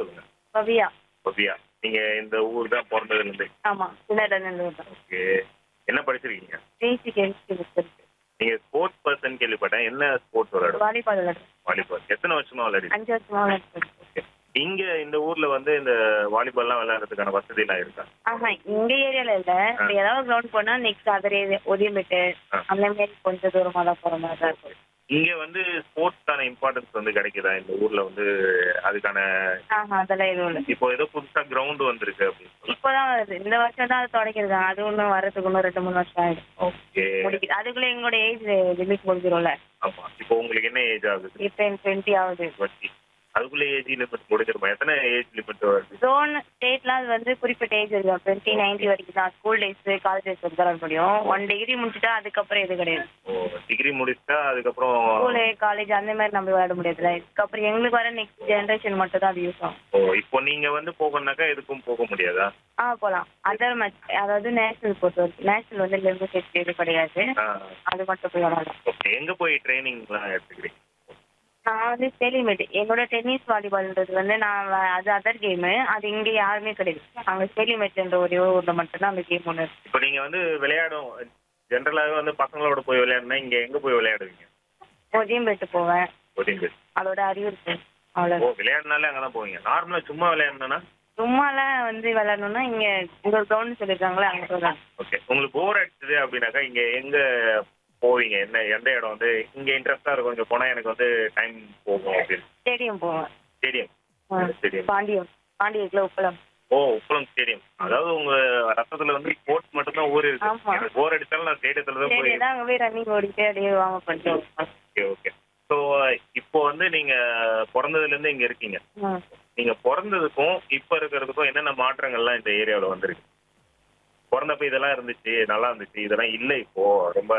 சொல்லுங்க பவியா பவ்யா நீங்க இந்த ஊர் தான் பிறந்ததுல இருந்து ஆமா சின்னடநல்லூர் தான் ஓகே என்ன படிச்சிருக்கீங்க பேசி கெமிஸ்ட்ரி இருக்கு நீங்க ஸ்போர்ட்ஸ் பர்சன் கேள்விப்பட்டேன் என்ன ஸ்போர்ட்ஸ் விளையாடுவோம் வாலிபால் விளையாடுறேன் வாலிபால் எத்தனை வருஷமா விளையாடி அஞ்சு வருஷமா விளையாடுறேன் ஓகே இங்க இந்த ஊர்ல வந்து இந்த வாலிபால்லாம் விளையாடுறதுக்கான வசதி எல்லாம் இருக்கா ஆஹா எங்க ஏரியால இல்ல இப்ப ஏதாவது கிரவுண்ட் போனா நெக்ஸ்ட் அதர் ஏரியா ஒதியம்பேட்டு ஆ. அந்த மாதிரி கொஞ்சம் தூரமா தான் போற மாதிரி தான் இருக்கும் இங்க வந்து ஸ்போர்ட்ஸ்க்கான இம்பார்ட்டன்ஸ் வந்து கிடைக்குதா இந்த ஊர்ல வந்து அதுக்கான ஆஹா அதெல்லாம் எதுவும் இல்லை இப்போ ஏதோ புதுசா கிரவுண்ட் வந்திருக்கு அப்படின்னு சொல்லலாம் இப்போதான் வருது இந்த வருஷம் தான் அது தொடங்கிருக்காங்க அது ஒன்றும் வர்றதுக்கு இன்னும் ரெண்டு மூணு வருஷம் ஆயிடும் ஓகே முடிக்குது அதுக்குள்ள எங்களோட ஏஜ் லிமிட் முடிஞ்சிரும்ல ஆமா இப்போ உங்களுக்கு என்ன ஏஜ் ஆகுது இப்போ எனக்கு டுவெண்ட்டி ஆகுது டுவெண்ட்டி அதுக்குள்ள ஏஜ் லிமிட் முடிஞ்சிருமா எத்தனை ஏஜ் லிமிட் வருது ஜோன் ஸ்டேட்லாம் அது வந்து குறிப்பிட்ட ஏஜ் இருக்கும் டுவெண்ட்டி நைன்டி வரைக்கும் தான் ஸ்கூல் டேஸ் காலேஜ் டேஸ் வரைக்கும் தான் முடியும் ஒன் டிகிரி முடிச்சுட்டா அதுக்கப்புறம் எது கிடையாது ஓ டிகிரி முடிச்சா அதுக்கப்புறம் ஸ்கூலு காலேஜ் அந்த மாதிரி நம்ம விளையாட முடியாதுல்ல இதுக்கப்புறம் எங்களுக்கு வர நெக்ஸ்ட் ஜென்ரேஷன் மட்டும் தான் அது யூஸ் ஆகும் ஓ இப்போ நீங்க வந்து போகணும்னாக்கா எதுக்கும் போக முடியாதா ஆ போகலாம் அதர் மேட்ச் அதாவது நேஷனல் பொறுத்த வரைக்கும் நேஷனல் வந்து லிமிடெட் இது கிடையாது அது மட்டும் போய் விளையாடலாம் ஓகே எங்க போய் ட்ரைனிங்லாம் எடுத்துக்கிறீங்க நான் வந்து ஸ்டேலிமேட் என்னோட டென்னிஸ் வாலிபால்ன்றது வந்து நான் வ- அது அதர் கேமு அது இங்க யாருமே கிடையாது அங்க ஸ்டேலிமேட்ன்ற ஒரே ஊர்ல மட்டும்தான் அந்த கேம் ஒன்று இருக்கு இப்போ நீங்க வந்து விளையாடும் ஜென்ரலாகவே வந்து பசங்களோட போய் விளையாடுனா இங்க எங்க போய் விளையாடுவீங்க ஒதியம்பேட்டு போவேன் ஓடிங்க அதோட அறிவுறுத்து ஓ அவ்வளோ விளையாடினாலே அங்கதான் போவீங்க நார்மலா சும்மா விளையாடணும்னா சும்மாலாம் வந்து விளையாடணும்னா இங்க இங்க ஒரு கிரவுண்ட் சொல்லியிருக்காங்களே அங்க போகலாம் ஓகே உங்களுக்கு போர் அடிச்சது அப்படின்னாக்கா இங்க எங்க போவீங்க என்ன எந்த இடம் வந்து இங்க இன்ட்ரெஸ்டா இருக்கும் இங்க போனா எனக்கு வந்து டைம் போகும் அப்படின்னு ஸ்டேடியம் போவேன் ஸ்டேடியம் ஆ. ஸ்டேடியம் பாண்டியம் பாண்டியத்துல உப்பளம் ஓ உப்பளம் ஸ்டேடியம் அதாவது உங்க ரத்தத்துல வந்து ஸ்போர்ட்ஸ் மட்டும் தான் ஊர் இருக்கு ஆமா. எனக்கு போர் அடிச்சாலும் நான் ஸ்டேடியத்துல தான் போய் ஸ்டேடியம் தான் அங்க போய் ரன்னிங் ஓடிட்டு அப்படியே வாங்க பண்ணிட்டு ஓகே ஓகே ஸோ இப்போ வந்து நீங்க பிறந்ததுல இருந்து இங்க இருக்கீங்க ம். நீங்க பிறந்ததுக்கும் இப்ப இருக்கிறதுக்கும் என்னென்ன மாற்றங்கள்லாம் இந்த ஏரியாவுல வந்திருக்கு பிறந்தப்ப இதெல்லாம் இருந்துச்சு நல்லா இருந்துச்சு இதெல்லாம் இல்லை இப்போ ரொம்ப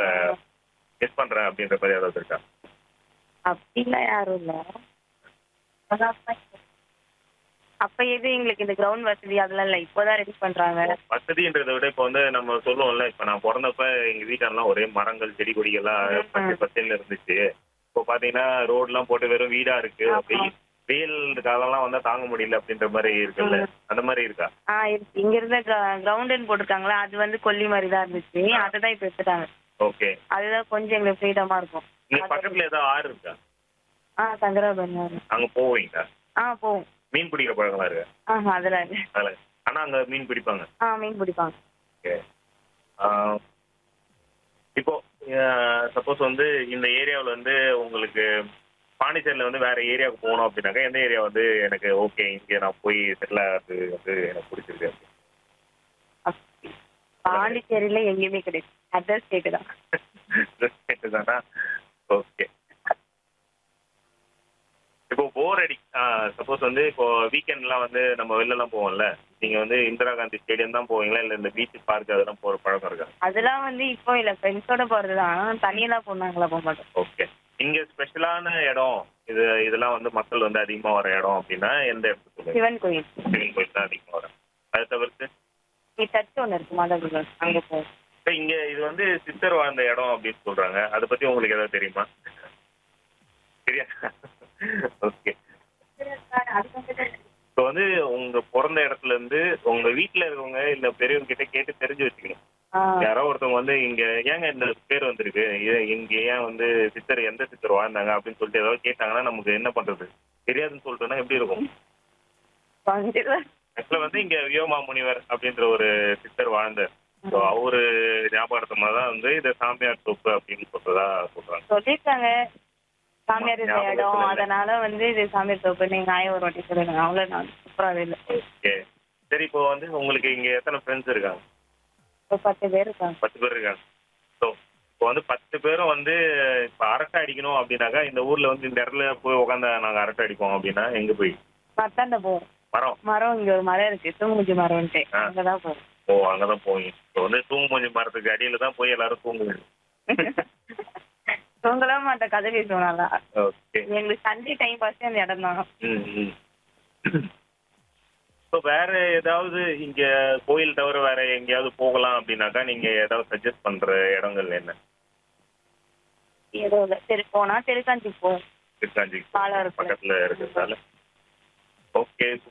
மிஸ் பண்றேன் அப்படின்ற மாதிரி ஏதாவது இருக்கா அப்படிலாம் யாரும் இல்ல அப்ப எது எங்களுக்கு இந்த கிரவுண்ட் வசதி அதெல்லாம் இல்ல இப்போதான் ரெடி பண்றாங்க வசதின்றதை விட இப்போ வந்து நம்ம சொல்லுவோம்ல இப்ப நான் பிறந்தப்ப எங்க வீட்டெல்லாம் ஒரே மரங்கள் செடி கொடிகள்லாம் பச்சை பச்சைன்னு இருந்துச்சு இப்போ பாத்தீங்கன்னா ரோட்லாம் போட்டு வெறும் வீடா இருக்கு அப்படி வெயில் காலம்லாம் வந்தா தாங்க முடியல அப்படின்ற மாதிரி இருக்குல்ல அந்த மாதிரி இருக்கா ஆ இருக்கு இங்க இருந்த கிரவுண்டுன்னு போட்டிருக்காங்களா அது வந்து கொல்லி மாதிரி தான் இருந்துச்சு அதை தான் இப்ப எடுத்துட்டாங்க ஓகே அதுதான் கொஞ்சம் எங்களுக்கு ஃப்ரீடமா இருக்கும் இங்க பக்கத்துல ஏதாவது ஆறு இருக்கா ஆ சங்கராபரணி அங்க போவீங்களா ஆ போவோம் மீன் பிடிக்கிற பழக்கம்லாம் இருக்கு ஆஹா அதெல்லாம் இல்ல அதனால ஆனா அங்க மீன் பிடிப்பாங்க ஆ மீன் பிடிப்பாங்க ஓகே இப்போ சப்போஸ் வந்து இந்த ஏரியாவில் வந்து உங்களுக்கு பாண்டிச்சேரியில் வந்து வேற ஏரியாவுக்கு போகணும் அப்படின்னாக்கா எந்த ஏரியா வந்து எனக்கு ஓகே இங்கே நான் போய் செட்டில் ஆகிறது வந்து எனக்கு பிடிச்சிருக்கு அப்படி. பாண்டிச்சேரியில எங்கேயுமே கிடையாது அதர் ஸ்டேட் தான் தானா ஓகே இப்போ போர் அடி சப்போஸ் வந்து இப்போ வீக்கெண்ட்லாம் வந்து நம்ம வெளிலலாம் போவோம்ல நீங்க வந்து இந்திரா காந்தி ஸ்டேடியம் தான் போவீங்களா இல்லை இந்த பீச் பார்க் அதெல்லாம் போகிற பழக்கம் இருக்கா அதெல்லாம் வந்து இப்போ இல்ல ஃப்ரெண்ட்ஸோட போறதுதான் தனியெல்லாம் போனாங்களா போக மாட்டோம் ஓகே இங்க ஸ்பெஷலான இடம் இது இதெல்லாம் வந்து மக்கள் வந்து அதிகமா வர இடம் அப்படின்னா எந்த இடத்துக்கு சொல்லுங்க சிவன் கோயில் சிவன் கோயில் தான் அதிகமா வரும் அதை தவிர்த்து இங்க சர்ச் ஒன்று இருக்கு மதகுலம் அங்க போவோம் இப்ப இங்க இது வந்து சித்தர் வாழ்ந்த இடம் அப்படின்னு சொல்றாங்க அதை பத்தி உங்களுக்கு ஏதாவது தெரியுமா சரியா ஓகே இப்போ வந்து உங்க பிறந்த இடத்துல இருந்து உங்க வீட்டுல இருக்கவங்க இல்ல பெரியவங்க கிட்ட கேட்டு தெரிஞ்சு வச்சுக்கணும் ஆ, யாரோ ஒருத்தவங்க வந்து இங்க ஏங்க இந்த பேர் வந்திருக்கு இது- இங்க ஏன் வந்து சித்தர் எந்த சித்தர் வாழ்ந்தாங்க அப்படின்னு சொல்லிட்டு ஏதாவது கேட்டாங்கன்னா நமக்கு என்ன பண்றது தெரியாதுன்னு சொல்லிட்டோம்னா எப்படி இருக்கும் கண்டிப்பா. ஆக்சுவலா வந்து இங்க வியோமா முனிவர் அப்படின்ற ஒரு சித்தர் வாழ்ந்தார் ஸோ அவரு ஞாபகார்த்தமா தான் வந்து இதை சாமியார் தோப்பு அப்படின்னு சொல்றதா சொல்றாங்க சொல்லிருக்காங்க சாமியார் இருந்த ஞாபகத்துல இடம் இல்ல. அதனால வந்து இது சாமியார் தோப்பு நீங்க ஆய ஒரு வாட்டி சொல்லுங்க அவ்வளவு நான் சூப்பராகவே இல்லை ஓகே சரி இப்போ வந்து உங்களுக்கு இங்க எத்தனை ஃப்ரெண்ட்ஸ் இருக்காங்க ஒரு பத்து பேர் இருக்காங்க பத்து பேர் இருக்காங்க ஸோ இப்போ வந்து பத்து பேரும் வந்து இப்போ அரட்டை அடிக்கணும் அப்படின்னாக்கா இந்த ஊர்ல வந்து இந்த இடத்துல போய் உட்காந்து நாங்க அரட்டை அடிப்போம் அப்படின்னா எங்க போய் மத்தாண்ட போவோம் மரம் மரம் இங்க ஒரு மரம் இருக்கு தூங்குஞ்சி மரம்ன்ட்டு ஆ. அங்கதான் போவோம் ஓ அங்கதான் போவீங்க இப்போ வந்து தூங்கு மூஞ்சி மரத்துக்கு அடியில தான் போய் எல்லாரும் தூங்குவீங்க தூங்கலாம் மாட்டேன் கதை பேசுவோம் நல்லா ஓகே எங்களுக்கு சண்டே டைம் பாஸ் அந்த இடம் தான் ஸோ வேற ஏதாவது இங்க கோயில் தவிர வேற எங்கேயாவது போகலாம் அப்படின்னாக்கா நீங்க ஏதாவது சஜஸ்ட் பண்ற இடங்கள் என்ன ஏதோ இல்லை சரி போனா திருக்காஞ்சி போவோம் திருக்காஞ்சி பாலாறு பக்கத்துல இருக்கிறதால ஓகே